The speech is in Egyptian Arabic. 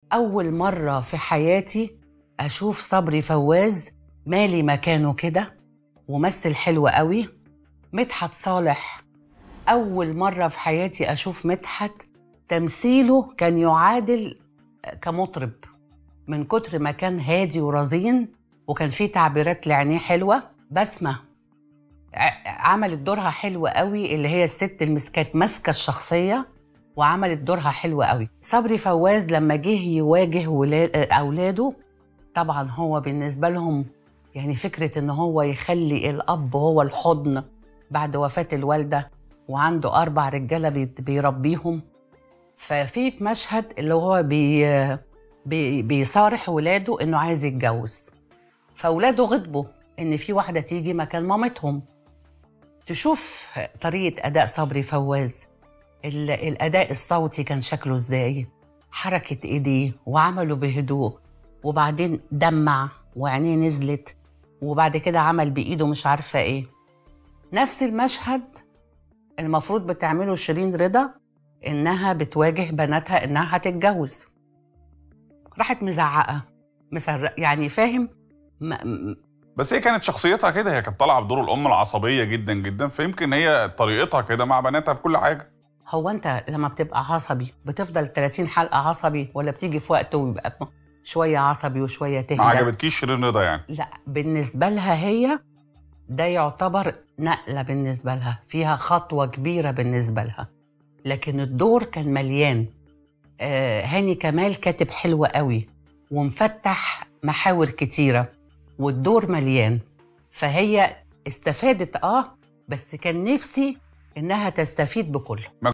أول مرة في حياتي أشوف صبري فواز مالي مكانه كده ومثل حلو قوي مدحت صالح أول مرة في حياتي أشوف مدحت تمثيله كان يعادل كمطرب من كتر ما كان هادي ورزين وكان فيه تعبيرات لعينيه حلوة بسمة ع- عملت دورها حلو قوي اللي هي الست اللي كانت ماسكة الشخصية وعملت دورها حلو قوي صبري فواز لما جه يواجه ولا- أولاده طبعا هو بالنسبة لهم يعني فكرة إن هو يخلي الأب هو الحضن بعد وفاة الوالدة وعنده أربع رجالة بيت- بيربيهم ففي في مشهد اللي هو بي بي بيصارح ولاده إنه عايز يتجوز فأولاده غضبوا إن في واحدة تيجي مكان مامتهم تشوف طريقة أداء صبري فواز ال- الأداء الصوتي كان شكله إزاي حركة إيديه وعمله بهدوء وبعدين دمع وعينيه نزلت وبعد كده عمل بإيده مش عارفة إيه نفس المشهد المفروض بتعمله شيرين رضا إنها بتواجه بناتها إنها هتتجوز راحت مزعقة مسرق يعني فاهم ما م- بس هي كانت شخصيتها كده هي كانت طالعه بدور الام العصبيه جدا جدا فيمكن هي طريقتها كده مع بناتها في كل حاجه هو انت لما بتبقى عصبي بتفضل 30 حلقه عصبي ولا بتيجي في وقت ويبقى شويه عصبي وشويه تهدى ما عجبتكيش شيرين رضا يعني لا بالنسبه لها هي ده يعتبر نقله بالنسبه لها فيها خطوه كبيره بالنسبه لها لكن الدور كان مليان آه هاني كمال كاتب حلو قوي ومفتح محاور كتيره والدور مليان فهي استفادت اه بس كان نفسي انها تستفيد بكله